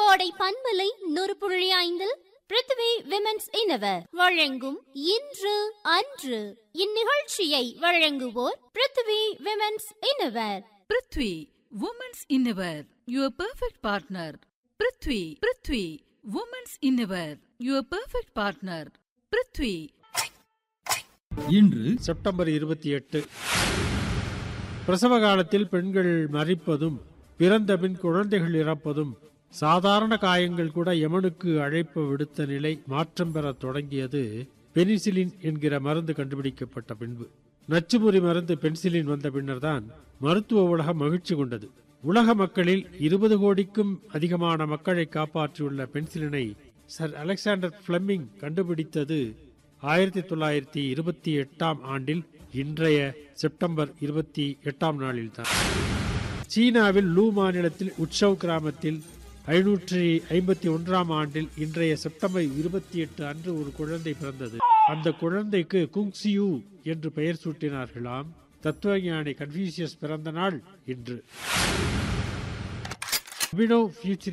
கோடை பண்பலை நூறு புள்ளி ஐந்தில் பிருத்திவி விமென்ஸ் இனவர் வழங்கும் இன்று அன்று இந்நிகழ்ச்சியை வழங்குவோர் Prithvi women's innerwear Prithvi women's innerwear your perfect partner Prithvi Prithvi women's innerwear your perfect partner Prithvi இன்று செப்டம்பர் இருபத்தி எட்டு பிரசவ காலத்தில் பெண்கள் மறிப்பதும் பிறந்த பின் குழந்தைகள் இறப்பதும் சாதாரண காயங்கள் கூட யமனுக்கு அழைப்பு விடுத்த நிலை மாற்றம் பெறத் தொடங்கியது பெனிசிலின் என்கிற மருந்து கண்டுபிடிக்கப்பட்ட பின்பு நச்சுமுறி மருந்து பென்சிலின் வந்த பின்னர்தான் மருத்துவ உலகம் மகிழ்ச்சி கொண்டது உலக மக்களில் இருபது கோடிக்கும் அதிகமான மக்களை காப்பாற்றியுள்ள பென்சிலினை சர் அலெக்சாண்டர் பிளெமிங் கண்டுபிடித்தது ஆயிரத்தி தொள்ளாயிரத்தி இருபத்தி எட்டாம் ஆண்டில் இன்றைய செப்டம்பர் இருபத்தி எட்டாம் நாளில்தான் சீனாவில் லூ மாநிலத்தில் உட்சவ் கிராமத்தில் ஐநூற்றி ஐம்பத்தி ஒன்றாம் ஆண்டில் இன்றைய செப்டம்பர் இருபத்தி எட்டு அன்று ஒரு குழந்தை பிறந்தது அந்த குழந்தைக்கு குங்சியூ என்று பெயர் சூட்டினார்களாம் தத்துவஞானி கன்ஃபூசியஸ் பிறந்த நாள் இன்று அபினவ் ஃபியூச்சர்